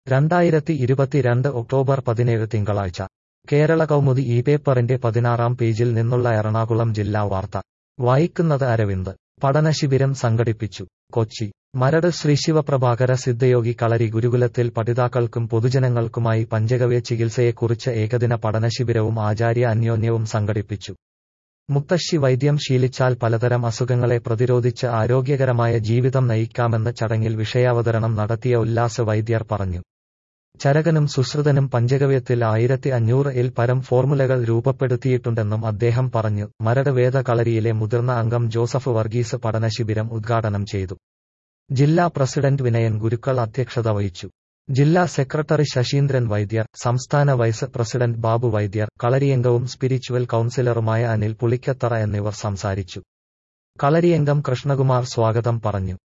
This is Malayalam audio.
രണ്ടായിരത്തി ഇരുപത്തിരണ്ട് ഒക്ടോബർ പതിനേഴ് തിങ്കളാഴ്ച കേരള കൗമുദി ഈ പേപ്പറിന്റെ പതിനാറാം പേജിൽ നിന്നുള്ള എറണാകുളം ജില്ലാ വാർത്ത വായിക്കുന്നത് അരവിന്ദ് പഠനശിബിരം സംഘടിപ്പിച്ചു കൊച്ചി മരട് ശ്രീ ശിവപ്രഭാകര സിദ്ധയോഗി കളരി ഗുരുകുലത്തിൽ പഠിതാക്കൾക്കും പൊതുജനങ്ങൾക്കുമായി പഞ്ചഗവ്യ ചികിത്സയെക്കുറിച്ച് ഏകദിന പഠനശിബിരവും ആചാര്യ അന്യോന്യവും സംഘടിപ്പിച്ചു മുത്തശ്ശി വൈദ്യം ശീലിച്ചാൽ പലതരം അസുഖങ്ങളെ പ്രതിരോധിച്ച് ആരോഗ്യകരമായ ജീവിതം നയിക്കാമെന്ന് ചടങ്ങിൽ വിഷയാവതരണം നടത്തിയ ഉല്ലാസ വൈദ്യർ പറഞ്ഞു ചരകനും സുശ്രുതനും പഞ്ചഗവ്യത്തിൽ ആയിരത്തി അഞ്ഞൂറ് ഇൽ പരം ഫോർമുലകൾ രൂപപ്പെടുത്തിയിട്ടുണ്ടെന്നും അദ്ദേഹം പറഞ്ഞു മരട് വേദ കളരിയിലെ മുതിർന്ന അംഗം ജോസഫ് വർഗീസ് പഠനശിബിരം ഉദ്ഘാടനം ചെയ്തു ജില്ലാ പ്രസിഡന്റ് വിനയൻ ഗുരുക്കൾ അധ്യക്ഷത വഹിച്ചു ജില്ലാ സെക്രട്ടറി ശശീന്ദ്രൻ വൈദ്യർ സംസ്ഥാന വൈസ് പ്രസിഡന്റ് ബാബു വൈദ്യർ കളരിയംഗവും സ്പിരിച്വൽ കൌൺസിലറുമായ അനിൽ പുളിക്കത്തറ എന്നിവർ സംസാരിച്ചു കളരിയംഗം കൃഷ്ണകുമാർ സ്വാഗതം പറഞ്ഞു